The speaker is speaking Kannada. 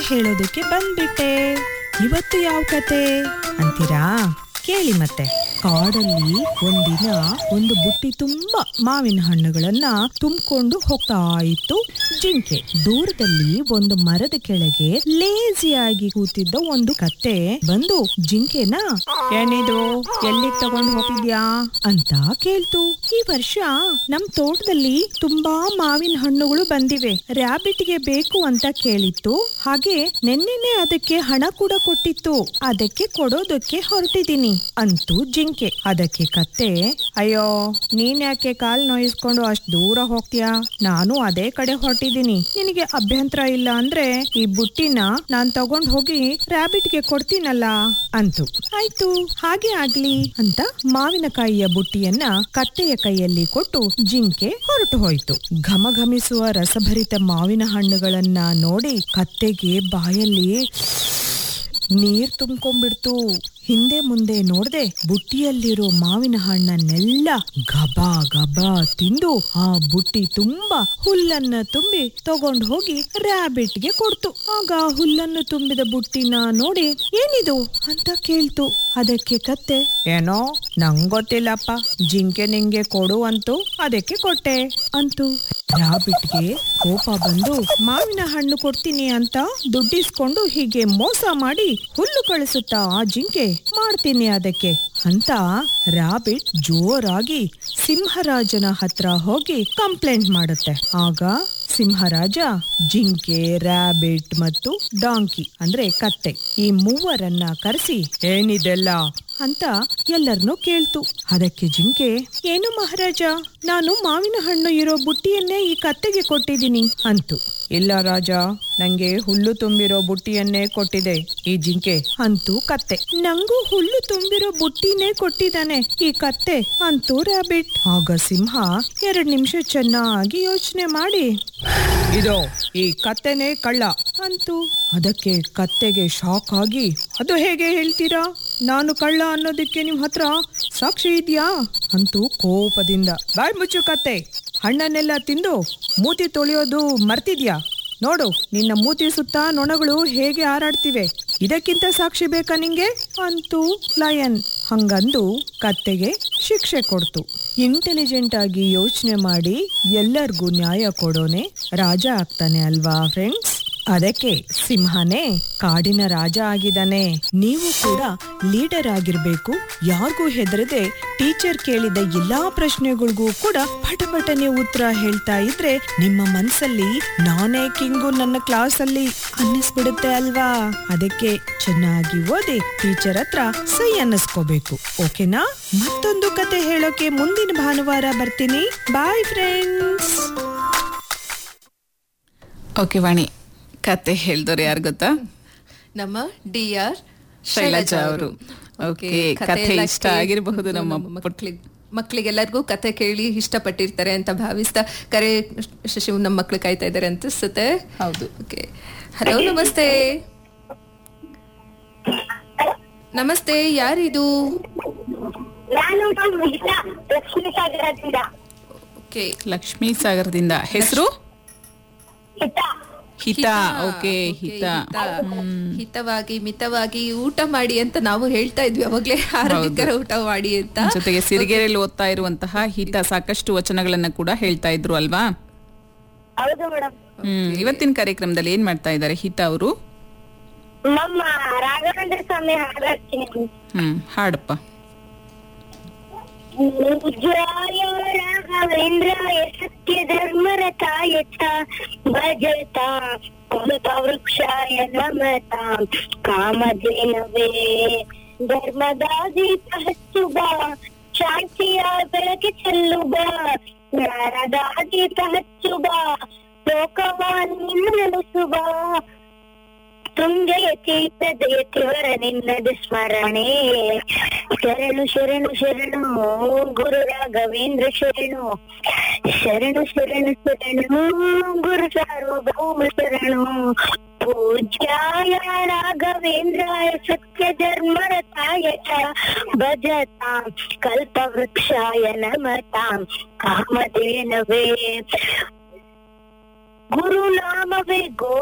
ಹೇಳೋದಕ್ಕೆ ಬಂದ್ಬಿಟ್ಟೆ ಇವತ್ತು ಯಾವ ಕತೆ ಅಂತೀರಾ ಕೇಳಿ ಮತ್ತೆ ಕಾಡಲ್ಲಿ ಒಂದಿನ ಒಂದು ಬುಟ್ಟಿ ತುಂಬಾ ಮಾವಿನ ಹಣ್ಣುಗಳನ್ನ ತುಂಬಿಕೊಂಡು ಹೋಗ್ತಾ ಇತ್ತು ಜಿಂಕೆ ದೂರದಲ್ಲಿ ಒಂದು ಮರದ ಕೆಳಗೆ ಲೇಜಿಯಾಗಿ ಕೂತಿದ್ದ ಒಂದು ಕತ್ತೆ ಬಂದು ಜಿಂಕೆನ ಏನಿದು ಎಲ್ಲಿಗ್ ತಗೊಂಡು ಹೋಗಿದ್ಯಾ ಅಂತ ಕೇಳ್ತು ಈ ವರ್ಷ ನಮ್ ತೋಟದಲ್ಲಿ ತುಂಬಾ ಮಾವಿನ ಹಣ್ಣುಗಳು ಬಂದಿವೆ ರ್ಯಾಬಿಟ್ಗೆ ಬೇಕು ಅಂತ ಕೇಳಿತ್ತು ಹಾಗೆ ನೆನ್ನೆನೆ ಅದಕ್ಕೆ ಹಣ ಕೂಡ ಕೊಟ್ಟಿತ್ತು ಅದಕ್ಕೆ ಕೊಡೋದಕ್ಕೆ ಹೊರಟಿದ್ದೀನಿ ಅಂತೂ ಜಿಂಕೆ ಅದಕ್ಕೆ ಕತ್ತೆ ಅಯ್ಯೋ ನೀನ್ ಯಾಕೆ ಕಾಲ್ ನೋಯಿಸ್ಕೊಂಡು ಅಷ್ಟ್ ದೂರ ಹೋಗ್ತೀಯಾ ನಾನು ಅದೇ ಕಡೆ ಹೊರಟಿದ್ದೀನಿ ನಿನಗೆ ಅಭ್ಯಂತರ ಇಲ್ಲ ಅಂದ್ರೆ ಈ ಬುಟ್ಟಿನ ನಾನ್ ತಗೊಂಡ್ ಹೋಗಿ ರ್ಯಾಬಿಟ್ಗೆ ಕೊಡ್ತೀನಲ್ಲ ಅಂತು ಆಯ್ತು ಹಾಗೆ ಆಗ್ಲಿ ಅಂತ ಮಾವಿನಕಾಯಿಯ ಬುಟ್ಟಿಯನ್ನ ಕತ್ತೆಯ ಕೈಯಲ್ಲಿ ಕೊಟ್ಟು ಜಿಂಕೆ ಹೊರಟು ಹೋಯ್ತು ಘಮಘಮಿಸುವ ರಸಭರಿತ ಮಾವಿನ ಹಣ್ಣುಗಳನ್ನ ನೋಡಿ ಕತ್ತೆಗೆ ಬಾಯಲ್ಲಿ ನೀರ್ ತುಂಬ್ಕೊಂಡ್ಬಿಡ್ತು ಹಿಂದೆ ಮುಂದೆ ನೋಡ್ದೆ ಬುಟ್ಟಿಯಲ್ಲಿರೋ ಮಾವಿನ ಹಣ್ಣನ್ನೆಲ್ಲ ಗಬಾ ಗಬಾ ತಿಂದು ಆ ಬುಟ್ಟಿ ತುಂಬಾ ಹುಲ್ಲನ್ನ ತುಂಬಿ ತಗೊಂಡ್ ಹೋಗಿ ರ್ಯಾಬಿಟ್ಗೆ ಕೊಡ್ತು ಆಗ ಹುಲ್ಲನ್ನು ತುಂಬಿದ ಬುಟ್ಟಿನ ನೋಡಿ ಏನಿದು ಅಂತ ಕೇಳ್ತು ಅದಕ್ಕೆ ಕತ್ತೆ ಏನೋ ನಂಗ್ ಗೊತ್ತಿಲ್ಲಪ್ಪ ಜಿಂಕೆ ನಿಂಗೆ ಕೊಡು ಅಂತು ಅದಕ್ಕೆ ಕೊಟ್ಟೆ ಅಂತು ರಾಬಿಟ್ಗೆ ಕೋಪ ಬಂದು ಮಾವಿನ ಹಣ್ಣು ಕೊಡ್ತೀನಿ ಅಂತ ದುಡ್ಡಿಸ್ಕೊಂಡು ಹೀಗೆ ಮೋಸ ಮಾಡಿ ಹುಲ್ಲು ಕಳಿಸುತ್ತಾ ಆ ಜಿಂಕೆ ಮಾಡ್ತೀನಿ ಅದಕ್ಕೆ ಅಂತ ರಾಬಿಟ್ ಜೋರಾಗಿ ಸಿಂಹರಾಜನ ಹತ್ರ ಹೋಗಿ ಕಂಪ್ಲೇಂಟ್ ಮಾಡುತ್ತೆ ಆಗ ಸಿಂಹರಾಜ ಜಿಂಕೆ ರ್ಯಾಬಿಟ್ ಮತ್ತು ಡಾಂಕಿ ಅಂದ್ರೆ ಕತ್ತೆ ಈ ಮೂವರನ್ನ ಕರೆಸಿ ಏನಿದೆಲ್ಲ ಅಂತ ಎಲ್ಲರನ್ನೂ ಕೇಳ್ತು ಅದಕ್ಕೆ ಜಿಂಕೆ ಏನು ಮಹಾರಾಜ ನಾನು ಮಾವಿನ ಹಣ್ಣು ಇರೋ ಬುಟ್ಟಿಯನ್ನೇ ಈ ಕತ್ತೆಗೆ ಕೊಟ್ಟಿದ್ದೀನಿ ಅಂತು ಇಲ್ಲ ರಾಜ ನಂಗೆ ಹುಲ್ಲು ತುಂಬಿರೋ ಬುಟ್ಟಿಯನ್ನೇ ಕೊಟ್ಟಿದೆ ಈ ಜಿಂಕೆ ಅಂತೂ ಕತ್ತೆ ನಂಗೂ ಹುಲ್ಲು ತುಂಬಿರೋ ಬುಟ್ಟಿನೇ ಕೊಟ್ಟಿದ್ದಾನೆ ಈ ಕತ್ತೆ ಅಂತೂ ರ್ಯಾಬಿಟ್ ಆಗ ಸಿಂಹ ಎರಡ್ ನಿಮಿಷ ಚೆನ್ನಾಗಿ ಯೋಚನೆ ಮಾಡಿ ಇದು ಈ ಕತ್ತೆನೇ ಕಳ್ಳ ಅಂತು ಅದಕ್ಕೆ ಕತ್ತೆಗೆ ಶಾಕ್ ಆಗಿ ಅದು ಹೇಗೆ ಹೇಳ್ತೀರಾ ನಾನು ಕಳ್ಳ ಅನ್ನೋದಕ್ಕೆ ನಿಮ್ ಹತ್ರ ಸಾಕ್ಷಿ ಇದೆಯಾ ಅಂತೂ ಕೋಪದಿಂದ ಬಾಯ್ ಮುಚ್ಚು ಕತ್ತೆ ಹಣ್ಣನ್ನೆಲ್ಲ ತಿಂದು ಮೂತಿ ತೊಳೆಯೋದು ಮರ್ತಿದ್ಯಾ ನೋಡು ನಿನ್ನ ಮೂತಿ ಸುತ್ತ ನೊಣಗಳು ಹೇಗೆ ಹಾರಾಡ್ತಿವೆ ಇದಕ್ಕಿಂತ ಸಾಕ್ಷಿ ಬೇಕಾ ನಿಂಗೆ ಅಂತೂ ಲಯನ್ ಹಂಗಂದು ಕತ್ತೆಗೆ ಶಿಕ್ಷೆ ಕೊಡ್ತು ಇಂಟೆಲಿಜೆಂಟ್ ಆಗಿ ಯೋಚನೆ ಮಾಡಿ ಎಲ್ಲರಿಗೂ ನ್ಯಾಯ ಕೊಡೋನೆ ರಾಜ ಆಗ್ತಾನೆ ಅಲ್ವಾ ಫ್ರೆಂಡ್ಸ್ ಅದಕ್ಕೆ ಸಿಂಹನೇ ಕಾಡಿನ ರಾಜ ಆಗಿದ್ದಾನೆ ನೀವು ಕೂಡ ಲೀಡರ್ ಆಗಿರ್ಬೇಕು ಯಾರಿಗೂ ಹೆದರದೆ ಟೀಚರ್ ಕೇಳಿದ ಎಲ್ಲಾ ಪ್ರಶ್ನೆಗಳಿಗೂ ಕೂಡ ಪಟಪಟನೆ ಉತ್ತರ ಹೇಳ್ತಾ ಇದ್ರೆ ನಿಮ್ಮ ಮನ್ಸಲ್ಲಿ ನಾನೇ ಕಿಂಗು ನನ್ನ ಕ್ಲಾಸ್ ಅಲ್ಲಿ ಅನ್ನಿಸ್ಬಿಡುತ್ತೆ ಅಲ್ವಾ ಅದಕ್ಕೆ ಚೆನ್ನಾಗಿ ಓದಿ ಟೀಚರ್ ಹತ್ರ ಸೈ ಅನ್ನಿಸ್ಕೋಬೇಕು ಓಕೆನಾ ಮತ್ತೊಂದು ಕತೆ ಹೇಳೋಕೆ ಮುಂದಿನ ಭಾನುವಾರ ಬರ್ತೀನಿ ಬಾಯ್ ಫ್ರೆಂಡ್ಸ್ ಓಕೆ ವಾಣಿ ಕತೆ ಹೇಳ್ದವ್ರು ಯಾರು ಗೊತ್ತಾ ನಮ್ಮ ಡಿ ಆರ್ ಶೈಲಜಾ ಅವರು ಓಕೆ ಕಥೆ ಇಷ್ಟ ಆಗಿರಬಹುದು ನಮ್ಮ ಮಕ್ಕಳಿಗೆ ಮಕ್ಕಳಿಗೆಲ್ಲರಿಗೂ ಕತೆ ಕೇಳಿ ಇಷ್ಟಪಟ್ಟಿರ್ತಾರೆ ಅಂತ ಭಾವಿಸ್ತಾ ಕರೆ ಶಶಿ ನಮ್ಮ ಮಕ್ಳು ಕಾಯ್ತಾ ಇದ್ದಾರೆ ಅನ್ಸುತ್ತೆ ಹೌದು ಓಕೆ ಹಲೋ ನಮಸ್ತೆ ನಮಸ್ತೆ ಯಾರಿದು ನಾನು ಹಿತ ಲಕ್ಷ್ಮೀ ಸಾಗರದಿಂದ ಓಕೆ ಲಕ್ಷ್ಮೀ ಸಾಗರದಿಂದ ಹೆಸರು ಹಿತ ಹಿತ ಓಕೆ ಹಿತ ಹಿತವಾಗಿ ಮಿತವಾಗಿ ಊಟ ಮಾಡಿ ಅಂತ ನಾವು ಹೇಳ್ತಾ ಇದ್ವಿ ಅವಾಗ್ಲೇ ಆರೋಗ್ಯಕರ ಊಟ ಮಾಡಿ ಅಂತ ಜೊತೆಗೆ ಸಿರಿಗೆರೆಯಲ್ಲಿ ಓದ್ತಾ ಇರುವಂತಹ ಹಿತ ಸಾಕಷ್ಟು ವಚನಗಳನ್ನ ಕೂಡ ಹೇಳ್ತಾ ಇದ್ರು ಅಲ್ವಾ ಹೌದು ಮೇಡಮ್ ಹ್ಮ್ ಇವತ್ತಿನ ಕಾರ್ಯಕ್ರಮದಲ್ಲಿ ಏನ್ ಮಾಡ್ತಾ ಇದ್ದಾರೆ ಹಿತ ಅವರು ನಮ್ಮ ರಾಘವೇಂದ್ರ ಸ್ವಾಮಿ ಹಾಡ್ತೀನಿ ಹ್ಮ್ ಹಾಡಪ್ಪ ಜಯ ರಾಘವೇಂದ್ರಾಯ ಸತ್ಯ ಧರ್ಮರತಾಯ ಚ ಭಜತಾ ಕಮತ ವೃಕ್ಷಾಯ ನಮತ ಕಾಮಧೇನವೇ ಧರ್ಮದಾದೀಪ ಹಚ್ಚು ಬಾ ಶಾಂತಿಯ ಬೆಳಕೆ ಚೆಲ್ಲು ಬಾ ಜ್ಞಾನದಾದೀಪ ಹಚ್ಚು ಬಾ ಲೋಕವನ್ನು ನಡೆಸು ಬಾ ತುಂಗೆಯ ಚೈತದಯತಿವರ ನಿನ್ನದು ಸ್ಮರಣೆ ಶರಣು ಶರಣು ಶರಣು ಗುರು ರಾಘವೇಂದ್ರ ಶರಣು ಶರಣು ಶರಣು ಶರಣು ಗುರು ಸಾರ್ವಭೌಮ ಶರಣು ಪೂಜ್ಯಾಯ ರಾಘವೇಂದ್ರಾಯ ಸತ್ಯ ಧರ್ಮರತಾಯ ಚ ಭಜತಾಂ ಕಲ್ಪವೃಕ್ಷಾಯ ನಮತಾಂ ಕಾಮಧೇನವೇ ಗುರುನಾಮವೇ ಗೋ